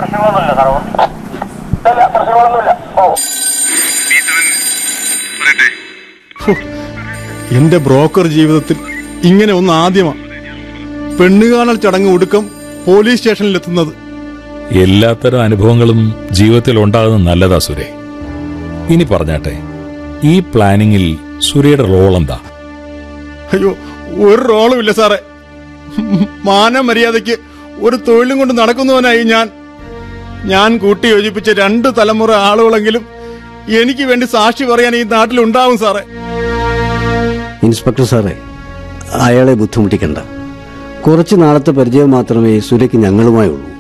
പ്രശ്നങ്ങളൊന്നുമില്ല സാറോ ഇല്ല പ്രശ്നങ്ങളൊന്നുമില്ല ഓ എന്റെ ബ്രോക്കർ ജീവിതത്തിൽ ഇങ്ങനെ ഒന്ന് ആദ്യമാ പെണ്ണുകാണൽ ചടങ്ങ് ഒടുക്കം പോലീസ് സ്റ്റേഷനിലെത്തുന്നത് എല്ലാത്തരം അനുഭവങ്ങളും ജീവിതത്തിൽ ഉണ്ടാകുന്നത് നല്ലതാ സുരേ ഇനി പറഞ്ഞാട്ടെ ഈ പ്ലാനിങ്ങിൽ സുരയുടെ റോൾ എന്താ അയ്യോ ഒരു റോളും ഇല്ല സാറേ മാന മര്യാദയ്ക്ക് ഒരു തൊഴിലും കൊണ്ട് നടക്കുന്നവനായി ഞാൻ ഞാൻ കൂട്ടി യോജിപ്പിച്ച രണ്ട് തലമുറ ആളുകളെങ്കിലും എനിക്ക് വേണ്ടി സാക്ഷി പറയാൻ ഈ നാട്ടിലുണ്ടാവും സാറേ ഇൻസ്പെക്ടർ സാറേ അയാളെ ബുദ്ധിമുട്ടിക്കണ്ട കുറച്ച് നാളത്തെ പരിചയം മാത്രമേ സുരയ്ക്ക് ഞങ്ങളുമായുള്ളൂ